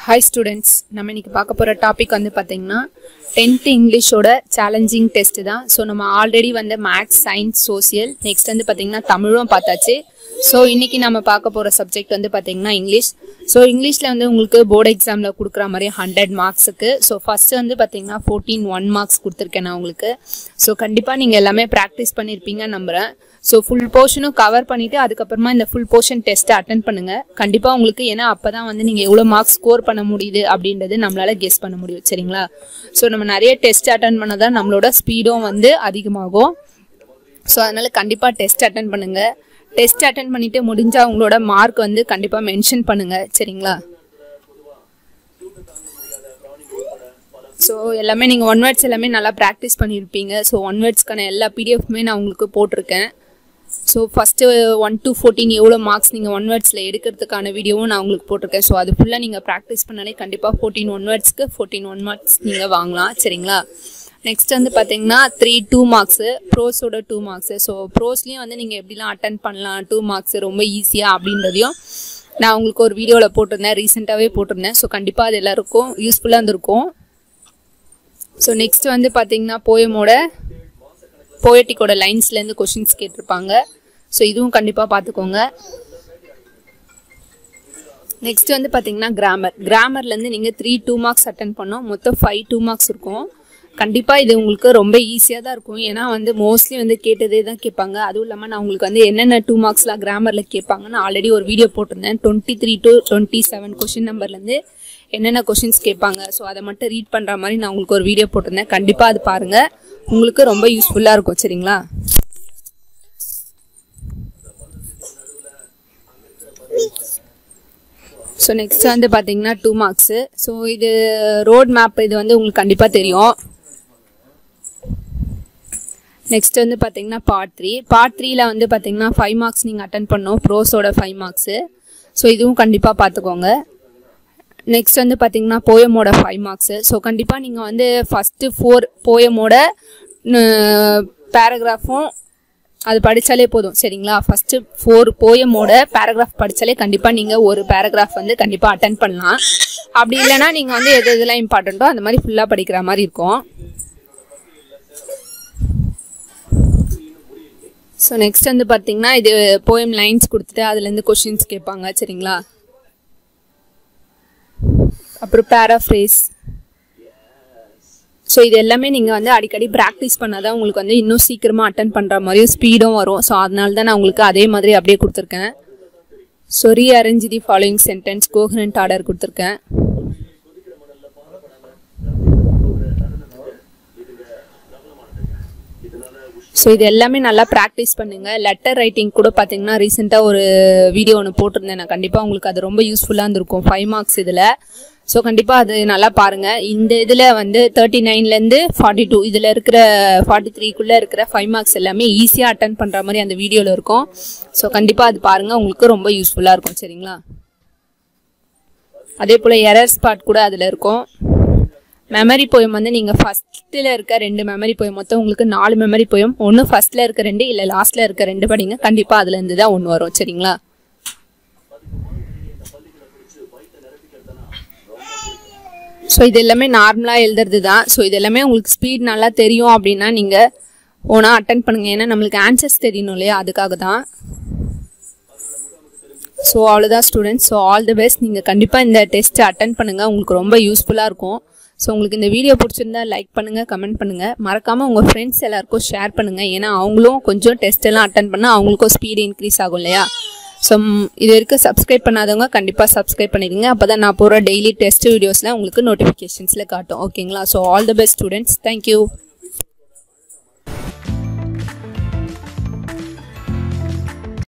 hi students நம்ம இன்னைக்கு பார்க்க போகிற டாபிக் வந்து பார்த்தீங்கன்னா டென்த்து இங்கிலீஷோட சேலஞ்சிங் டெஸ்ட் தான் ஸோ நம்ம ஆல்ரெடி வந்து மேக்ஸ் சயின்ஸ் சோசியல் நெக்ஸ்ட் வந்து பார்த்தீங்கன்னா தமிழும் பார்த்தாச்சு ஸோ இன்னைக்கு நம்ம பார்க்க போகிற சப்ஜெக்ட் வந்து பார்த்தீங்கன்னா இங்கிலீஷ் ஸோ இங்கிலீஷில் வந்து உங்களுக்கு போர்டு எக்ஸாமில் கொடுக்குற மாதிரி ஹண்ட்ரட் மார்க்ஸுக்கு ஸோ ஃபஸ்ட்டு வந்து பார்த்தீங்கன்னா ஃபோர்டீன் ஒன் மார்க்ஸ் கொடுத்துருக்கேன் நான் உங்களுக்கு ஸோ கண்டிப்பாக நீங்கள் எல்லாமே ப்ராக்டிஸ் பண்ணியிருப்பீங்கன்னு நம்புகிறேன் ஸோ ஃபுல் போர்ஷனும் கவர் பண்ணிவிட்டு அதுக்கப்புறமா இந்த ஃபுல் போர்ஷன் டெஸ்ட்டை அட்டன் பண்ணுங்கள் கண்டிப்பாக உங்களுக்கு ஏன்னா அப்போ தான் வந்து நீங்கள் எவ்வளோ மார்க்ஸ் ஸ்கோர் பண்ண முடியுது அப்படின்றது நம்மளால் கெஸ் பண்ண முடியும் சரிங்களா ஸோ நம்ம நிறைய டெஸ்ட் அட்டன் பண்ண தான் நம்மளோட ஸ்பீடும் வந்து அதிகமாகும் ஸோ அதனால் கண்டிப்பாக டெஸ்ட் அட்டன் பண்ணுங்கள் டெஸ்ட் அட்டன் பண்ணிவிட்டு முடிஞ்சால் உங்களோட மார்க் வந்து கண்டிப்பாக மென்ஷன் பண்ணுங்கள் சரிங்களா ஸோ எல்லாமே நீங்கள் ஒன் வேர்ட்ஸ் எல்லாமே நல்லா ப்ராக்டிஸ் பண்ணியிருப்பீங்க ஸோ ஒன் வேர்ட்ஸ்க்கான எல்லா பிடிஎஃப்மே நான் உங்களுக்கு போட்டிருக்கேன் so first one to fourteen எவ்வளோ மார்க்ஸ் நீங்கள் ஒன் வேர்ட்ஸில் எடுக்கிறதுக்கான வீடியோவும் நான் உங்களுக்கு போட்டிருக்கேன் ஸோ அது ஃபுல்லாக நீங்கள் ப்ராக்டிஸ் பண்ணாலே கண்டிப்பாக ஃபோர்டீன் ஒன் வேர்ட்ஸ்க்கு ஃபோர்டீன் ஒன் மார்க்ஸ் நீங்கள் வாங்கலாம் சரிங்களா நெக்ஸ்ட் வந்து பார்த்தீங்கன்னா த்ரீ டூ மார்க்ஸு ப்ரோஸோட டூ மார்க்ஸு ஸோ ப்ரோஸ்லேயும் வந்து நீங்கள் எப்படிலாம் அட்டன் பண்ணலாம் டூ மார்க்ஸ் ரொம்ப ஈஸியாக அப்படின்றதையும் நான் உங்களுக்கு ஒரு வீடியோவில் போட்டிருந்தேன் ரீசெண்டாகவே போட்டிருந்தேன் ஸோ கண்டிப்பாக அது எல்லாருக்கும் யூஸ்ஃபுல்லாக இருந்திருக்கும் ஸோ நெக்ஸ்ட் வந்து பார்த்தீங்கன்னா போயமோட போயட்டிக்கோட லைன்ஸ்லேருந்து கொஷின்ஸ் கேட்டிருப்பாங்க ஸோ இதுவும் கண்டிப்பாக பார்த்துக்கோங்க நெக்ஸ்ட் வந்து பார்த்தீங்கன்னா கிராமர் கிராமர்லேருந்து நீங்கள் த்ரீ டூ மார்க்ஸ் அட்டன் பண்ணோம் மொத்தம் ஃபைவ் டூ மார்க்ஸ் இருக்கும் கண்டிப்பாக இது உங்களுக்கு ரொம்ப ஈஸியாக தான் இருக்கும் ஏன்னா வந்து மோஸ்ட்லி வந்து கேட்டதே தான் கேட்பாங்க அதுவும் இல்லாமல் நான் உங்களுக்கு வந்து என்னென்ன டூ மார்க்ஸ்லாம் கிராமரில் கேட்பாங்கன்னு ஆல்ரெடி ஒரு வீடியோ போட்டிருந்தேன் twenty three to twenty seven question நம்பர்லேருந்து என்னென்ன கொஷின்ஸ் கேட்பாங்க ஸோ அதை மட்டும் ரீட் பண்ணுற மாதிரி நான் உங்களுக்கு ஒரு வீடியோ போட்டிருந்தேன் கண்டிப்பாக அது பாருங்கள் உங்களுக்கு ரொம்ப யூஸ்ஃபுல்லாக இருக்கும் சரிங்களா ஸோ நெக்ஸ்ட் வந்து பார்த்தீங்கன்னா டூ மார்க்ஸு ஸோ இது ரோட் மேப் இது வந்து உங்களுக்கு கண்டிப்பாக தெரியும் நெக்ஸ்ட் வந்து பார்த்தீங்கன்னா பார்ட் த்ரீ பார்ட் த்ரீல வந்து பார்த்தீங்கன்னா ஃபைவ் மார்க்ஸ் நீங்கள் அட்டன் பண்ணோம் ப்ரோஸோட ஃபைவ் மார்க்ஸு ஸோ இதுவும் கண்டிப்பாக பார்த்துக்கோங்க நெக்ஸ்ட் வந்து பார்த்தீங்கன்னா போயமோட ஃபைவ் மார்க்ஸு ஸோ கண்டிப்பாக நீங்கள் வந்து ஃபஸ்ட்டு ஃபோர் போயமோட பேராகிராஃபும் அது படித்தாலே போதும் சரிங்களா ஃபஸ்ட்டு ஃபோர் போயமோட பேராகிராஃப் படித்தாலே கண்டிப்பாக நீங்கள் ஒரு பேராகிராஃப் வந்து கண்டிப்பாக அட்டன் பண்ணலாம் அப்படி இல்லைனா நீங்கள் வந்து எது எதெல்லாம் இம்பார்ட்டண்ட்டோ அந்த மாதிரி ஃபுல்லாக படிக்கிற மாதிரி இருக்கும் ஸோ நெக்ஸ்ட் வந்து பார்த்தீங்கன்னா இது போயம் லைன்ஸ் கொடுத்துட்டு அதுலேருந்து கொஷின்ஸ் கேட்பாங்க சரிங்களா அப்புறம் பேராஃப்ரேஸ் ஸோ இது எல்லாமே நீங்கள் வந்து அடிக்கடி ப்ராக்டிஸ் பண்ணால் தான் உங்களுக்கு வந்து இன்னும் சீக்கிரமாக அட்டன் பண்ணுற மாதிரியும் ஸ்பீடும் வரும் ஸோ அதனால தான் நான் உங்களுக்கு அதே மாதிரி அப்படியே கொடுத்துருக்கேன் so rearrange the following sentence coherent order கொடுத்துருக்கேன் ஸோ இது எல்லாமே நல்லா ப்ராக்டிஸ் பண்ணுங்கள் லெட்டர் ரைட்டிங் கூட பார்த்தீங்கன்னா ரீசெண்டாக ஒரு வீடியோ ஒன்று போட்டிருந்தேன் நான் கண்டிப்பாக உங்களுக்கு அது ரொம்ப யூஸ்ஃபுல்லாக இருந்திருக்கும் ஃபைவ் மார்க்ஸ் இதில் ஸோ கண்டிப்பாக அது நல்லா பாருங்கள் இந்த இதில் வந்து தேர்ட்டி நைன்லேருந்து ஃபார்ட்டி டூ இதில் இருக்கிற ஃபார்ட்டி த்ரீக்குள்ளே இருக்கிற ஃபைவ் மார்க்ஸ் எல்லாமே ஈஸியாக அட்டன் பண்ணுற மாதிரி அந்த வீடியோவில் இருக்கும் ஸோ கண்டிப்பாக அது பாருங்கள் உங்களுக்கு ரொம்ப யூஸ்ஃபுல்லாக இருக்கும் சரிங்களா அதே போல் எரர் ஸ்பாட் கூட அதில் இருக்கும் மெமரி போயம் வந்து நீங்கள் ஃபஸ்ட்டில் இருக்க ரெண்டு மெமரி போயம் மொத்தம் உங்களுக்கு நாலு மெமரி போயம் ஒன்று ஃபஸ்ட்டில் இருக்க ரெண்டு இல்லை லாஸ்ட்டில் இருக்க ரெண்டு படிங்க கண்டிப்பாக அதுலேருந்து தான் ஒன்று வரும் சரிங்களா ஸோ இது எல்லாமே நார்மலாக எழுதுறது தான் ஸோ இது எல்லாமே உங்களுக்கு ஸ்பீட் நல்லா தெரியும் அப்படின்னா நீங்கள் ஓனாக அட்டன் பண்ணுங்கள் ஏன்னா நம்மளுக்கு ஆன்சர்ஸ் தெரியணும் இல்லையா அதுக்காக தான் ஸோ அவ்வளோதான் students so all the best நீங்கள் கண்டிப்பாக இந்த டெஸ்ட்டை அட்டன் பண்ணுங்கள் உங்களுக்கு ரொம்ப யூஸ்ஃபுல்லாக இருக்கும் ஸோ உங்களுக்கு இந்த வீடியோ பிடிச்சிருந்தா லைக் பண்ணுங்கள் கமெண்ட் பண்ணுங்கள் மறக்காமல் உங்கள் ஃப்ரெண்ட்ஸ் எல்லாருக்கும் ஷேர் பண்ணுங்கள் ஏன்னா அவங்களும் கொஞ்சம் டெஸ்ட் எல்லாம் அட்டன் பண்ணால் அவங்களுக்கும் ஸ்பீடு இன்க்ரீஸ் ஆகும் இல்லையா ஸோ இது வரைக்கும் சப்ஸ்கிரைப் பண்ணாதவங்க கண்டிப்பாக சப்ஸ்கிரைப் பண்ணிடுங்க அப்போ தான் நான் போகிற டெய்லி டெஸ்ட் வீடியோஸில் உங்களுக்கு நோட்டிஃபிகேஷன்ஸில் காட்டும் ஓகேங்களா so all the best students thank you